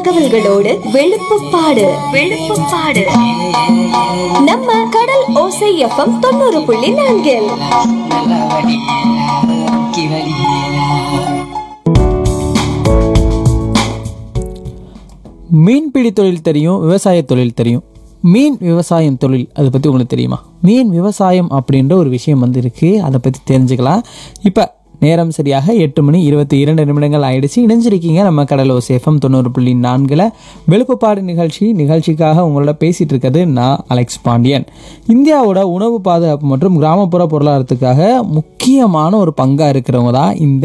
தகவல்களோடு வெளுப்புப்பாடு வெளுப்புப்பாடு நம்ம கடல் ஓசை எஃப்எம் தொண்ணூறு புள்ளி நான்கில் நல்லா வடி வடி வடி மீன்பிடி தொழில் தெரியும் விவசாய தொழில் தெரியும் மீன் விவசாயம் தொழில் அதை பற்றி உங்களுக்கு தெரியுமா மீன் விவசாயம் அப்படின்ற ஒரு விஷயம் வந்து இருக்குது அதை பற்றி தெரிஞ்சுக்கலாம் இப்போ நேரம் சரியாக எட்டு மணி இருபத்தி இரண்டு நிமிடங்கள் ஆயிடுச்சு இணைஞ்சிருக்கீங்க நம்ம கடலோ சேஃபம் தொண்ணூறு புள்ளி நான்கில் வெளுப்புப்பாடு நிகழ்ச்சி நிகழ்ச்சிக்காக உங்களோட பேசிகிட்டு இருக்கிறது நான் அலெக்ஸ் பாண்டியன் இந்தியாவோட உணவு பாதுகாப்பு மற்றும் கிராமப்புற பொருளாதாரத்துக்காக முக்கியமான ஒரு பங்காக இருக்கிறவங்க தான் இந்த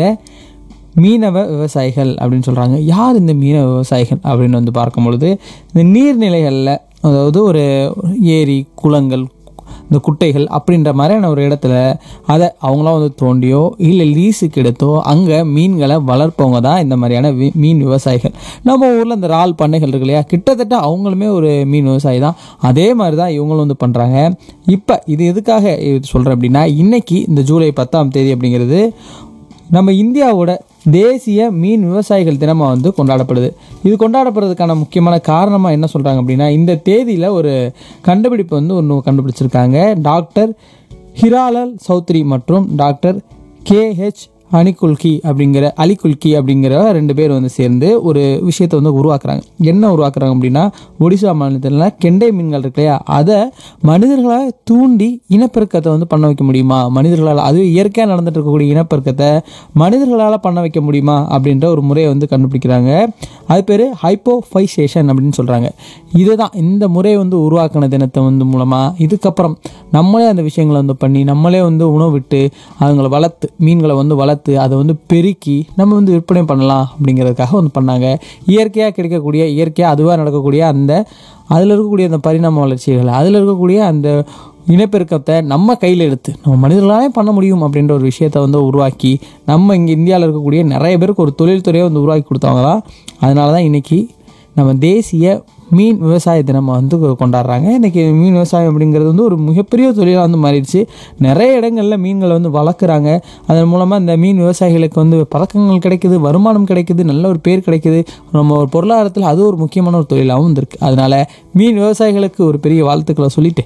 மீனவ விவசாயிகள் அப்படின்னு சொல்கிறாங்க யார் இந்த மீனவ விவசாயிகள் அப்படின்னு வந்து பார்க்கும் பொழுது இந்த நீர்நிலைகளில் அதாவது ஒரு ஏரி குளங்கள் இந்த குட்டைகள் அப்படின்ற மாதிரியான ஒரு இடத்துல அதை அவங்களாம் வந்து தோண்டியோ இல்லை லீஸுக்கு எடுத்தோ அங்கே மீன்களை வளர்ப்பவங்க தான் இந்த மாதிரியான வி- மீன் விவசாயிகள் நம்ம ஊரில் இந்த இறால் பண்ணைகள் இருக்கு இல்லையா கிட்டத்தட்ட அவங்களுமே ஒரு மீன் விவசாயி தான் அதே மாதிரி தான் இவங்களும் வந்து பண்ணுறாங்க இப்போ இது எதுக்காக இது சொல்கிறேன் அப்படின்னா இன்னைக்கு இந்த ஜூலை பத்தாம் தேதி அப்படிங்கிறது நம்ம இந்தியாவோட தேசிய மீன் விவசாயிகள் தினமாக வந்து கொண்டாடப்படுது இது கொண்டாடப்படுறதுக்கான முக்கியமான காரணமாக என்ன சொல்கிறாங்க அப்படின்னா இந்த தேதியில் ஒரு கண்டுபிடிப்பு வந்து ஒன்று கண்டுபிடிச்சிருக்காங்க டாக்டர் ஹிராலல் சௌத்ரி மற்றும் டாக்டர் கேஹெச் அணிகுல்கி அப்படிங்கிற அலிகுல்கி அப்படிங்கிற ரெண்டு பேர் வந்து சேர்ந்து ஒரு விஷயத்தை வந்து உருவாக்குறாங்க என்ன உருவாக்குறாங்க அப்படின்னா ஒடிசா மாநிலத்தில் கெண்டை மீன்கள் இருக்கு இல்லையா அதை மனிதர்களால் தூண்டி இனப்பெருக்கத்தை வந்து பண்ண வைக்க முடியுமா மனிதர்களால் அது இயற்கையாக நடந்துட்டு இருக்கக்கூடிய இனப்பெருக்கத்தை மனிதர்களால் பண்ண வைக்க முடியுமா அப்படின்ற ஒரு முறையை வந்து கண்டுபிடிக்கிறாங்க அது பேர் ஹைப்போஃபைசேஷன் அப்படின்னு சொல்கிறாங்க இதுதான் இந்த முறையை வந்து உருவாக்கின தினத்தை வந்து மூலமாக இதுக்கப்புறம் நம்மளே அந்த விஷயங்களை வந்து பண்ணி நம்மளே வந்து உணவு விட்டு அதுங்களை வளர்த்து மீன்களை வந்து வளர்த்து அதை வந்து பெருக்கி நம்ம வந்து விற்பனை பண்ணலாம் அப்படிங்கிறதுக்காக வந்து பண்ணாங்க இயற்கையாக கிடைக்கக்கூடிய இயற்கையாக அதுவாக நடக்கக்கூடிய அந்த அதில் இருக்கக்கூடிய அந்த பரிணாம வளர்ச்சிகள் அதில் இருக்கக்கூடிய அந்த இனப்பெருக்கத்தை நம்ம கையில் எடுத்து நம்ம மனிதர்களாலே பண்ண முடியும் அப்படின்ற ஒரு விஷயத்தை வந்து உருவாக்கி நம்ம இங்கே இந்தியாவில் இருக்கக்கூடிய நிறைய பேருக்கு ஒரு தொழில்துறையை வந்து உருவாக்கி கொடுத்தவங்க தான் அதனால தான் இன்றைக்கி நம்ம தேசிய மீன் விவசாய தினமாக வந்து கொண்டாடுறாங்க இன்றைக்கி மீன் விவசாயம் அப்படிங்கிறது வந்து ஒரு மிகப்பெரிய தொழிலாக வந்து மாறிடுச்சு நிறைய இடங்களில் மீன்களை வந்து வளர்க்குறாங்க அதன் மூலமாக இந்த மீன் விவசாயிகளுக்கு வந்து பதக்கங்கள் கிடைக்குது வருமானம் கிடைக்குது நல்ல ஒரு பேர் கிடைக்குது நம்ம ஒரு பொருளாதாரத்தில் அது ஒரு முக்கியமான ஒரு தொழிலாகவும் வந்திருக்கு அதனால் மீன் விவசாயிகளுக்கு ஒரு பெரிய வாழ்த்துக்களை சொல்லிட்டு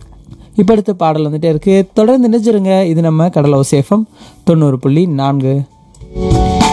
இப்போ அடுத்த பாடல் வந்துட்டே இருக்குது தொடர்ந்து நினைச்சிருங்க இது நம்ம கடலோ சேஃபம் தொண்ணூறு புள்ளி நான்கு